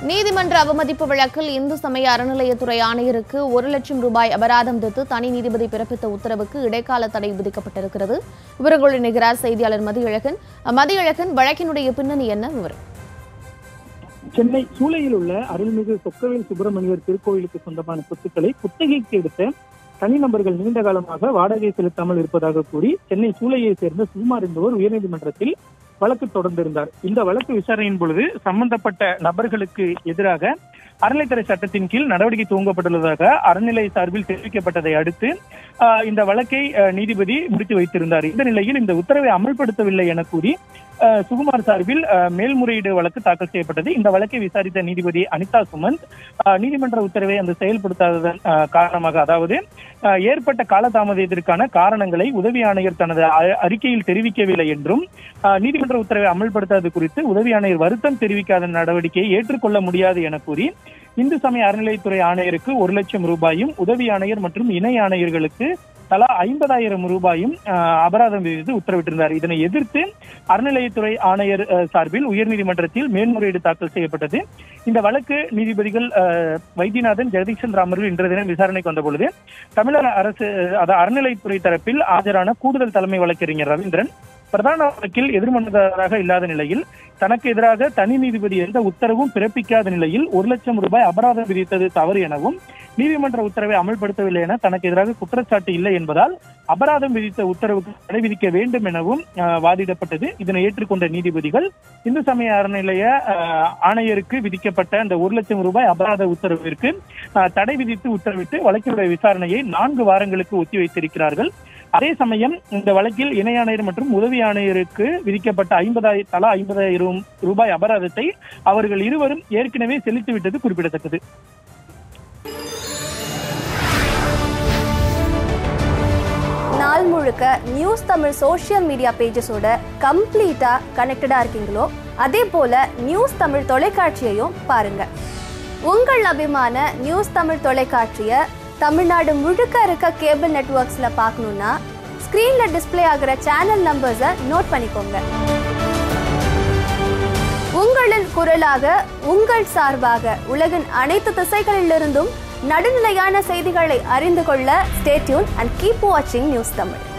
நீதிமன்ற அவமதிப்பு வழக்கில் இந்து சமய அறநிலையத்துறை ஆணையருக்கு ஒரு லட்சம் ரூபாய் அபராதம் விதித்து தனி நீதிபதி பிறப்பித்த உத்தரவுக்கு இடைக்கால தடை விதிக்கப்பட்டிருக்கிறது விவரங்களுடன் நிகரார் செய்தியாளர் மதியழகன் மதியழகன் வழக்கினுடைய பின்னணி என்ன விவரம் சென்னை சூளையில் உள்ள அருள்மிகு சொக்கவேல் சுப்பிரமணியர் திருக்கோயிலுக்கு சொந்தமான சொத்துக்களை குத்தகைக்கு எடுத்த தனிநபர்கள் நீண்ட காலமாக வாடகை செலுத்தாமல் இருப்பதாக கூறி சென்னை சூளையை சேர்ந்த சுகுமார் என்பவர் உயர்நீதிமன்றத்தில் வழக்கு தொடர்ந்திருந்தார் இந்த வழக்கு விசாரணையின் பொழுது சம்பந்தப்பட்ட நபர்களுக்கு எதிராக அறநிலைத்துறை சட்டத்தின் கீழ் நடவடிக்கை துவங்கப்பட்டுள்ளதாக அறநிலை சார்பில் தெரிவிக்கப்பட்டதை அடுத்து ஆஹ், இந்த வழக்கை ஆஹ், நீதிபதி முடித்து வைத்திருந்தார் இந்த நிலையில் இந்த உத்தரவை அமல்படுத்தவில்லை என கூறி ஆஹ், சுகுமார் சார்பில் ஆஹ், மேல்முறையீடு வழக்கு தாக்கல் செய்யப்பட்டது இந்த வழக்கை விசாரித்த நீதிபதி அனிதா சுமந்த் ஆஹ், நீதிமன்ற உத்தரவை அந்த செயல்படுத்தாததன் ஆஹ், காரணமாக அதாவது ஆஹ், ஏற்பட்ட காலதாமதத்திற்கான காரணங்களை உதவி ஆணையர் தனது அ- அறிக்கையில் தெரிவிக்கவில்லை என்றும் ஆஹ், நீதிமன்ற உத்தரவை அமல்படுத்தாதது குறித்து உதவி ஆணையர் வருத்தம் தெரிவிக்காத நடவடிக்கையை ஏற்றுக்கொள்ள முடியாது என கூறி இந்து சமய அறநிலையத்துறை ஆணையருக்கு ஒரு லட்சம் ரூபாயும் உதவி ஆணையர் மற்றும் இணை ஆணையர்களுக்கு தலா ஐம்பதாயிரம் ரூபாயும் ஆஹ், அபராதம் விதித்து உத்தரவிட்டிருந்தார் இதனை எதிர்த்து அறநிலையத்துறை ஆணையர் ஆஹ், சார்பில் உயர்நீதிமன்றத்தில் மேல்முறையீடு தாக்கல் செய்யப்பட்டது இந்த வழக்கு நீதிபதிகள் ஆஹ், வைத்தியநாதன் ஜெகதீஷன் ராமர்கள் இன்றைய தினம் விசாரணைக்கு வந்த பொழுது தமிழக அரசு அதாவது அறநிலைத்துறை தரப்பில் ஆஜரான கூடுதல் தலைமை வழக்கறிஞர் ரவீந்திரன் பிரதான வழக்கில் எதிர்மனுதாரராக இல்லாத நிலையில் தனக்கு எதிராக தனி நீதிபதி எந்த உத்தரவும் பிறப்பிக்காத நிலையில் ஒரு லட்சம் ரூபாய் அபராதம் விதித்தது தவறு எனவும் நீதிமன்ற உத்தரவை அமல்படுத்தவில்லை என தனக்கு எதிராக குற்றச்சாட்டு இல்லை என்பதால் அபராதம் விதித்த உத்தரவுக்கு தடை விதிக்க வேண்டும் எனவும் ஆஹ், வாதிடப்பட்டது இதனை ஏற்றுக்கொண்ட நீதிபதிகள் இந்து சமய அறநிலைய ஆஹ், ஆணையருக்கு விதிக்கப்பட்ட அந்த ஒரு லட்சம் ரூபாய் அபராத உத்தரவிற்கு ஆஹ், தடை விதித்து உத்தரவிட்டு வழக்கினுடைய விசாரணையை நான்கு வாரங்களுக்கு ஒத்திவைத்திருக்கிறார்கள் அதே சமயம் இந்த வழக்கில் இணை ஆணையர் மற்றும் உதவி ஆணையருக்கு விதிக்கப்பட்ட ஐம்பதாயிரம் தலா ஐம்பதாயிரம் ரூபாய் அபராதத்தை அவர்கள் இருவரும் ஏற்கனவே செலுத்திவிட்டது குறிப்பிடத்தக்கது நாள் முழுக்க நியூஸ் தமிழ் சோஷியல் மீடியா பேஜஸோட கம்ப்ளீட்டாக கனெக்டடாக இருக்கீங்களோ அதே போல் நியூஸ் தமிழ் தொலைக்காட்சியையும் பாருங்க உங்கள் அபிமான நியூஸ் தமிழ் தொலைக்காட்சியை தமிழ்நாடு முழுக்க இருக்க கேபிள் நெட்வொர்க்ஸில் பார்க்கணுன்னா ஸ்க்ரீனில் டிஸ்ப்ளே ஆகிற சேனல் நம்பர்ஸை நோட் பண்ணிக்கோங்க உங்களின் குரலாக உங்கள் சார்பாக உலகின் அனைத்து திசைகளிலிருந்தும் நடுநிலையான செய்திகளை அறிந்து கொள்ள ஸ்டேட்யூன் அண்ட் கீப் வாட்சிங் நியூஸ் தமிழ்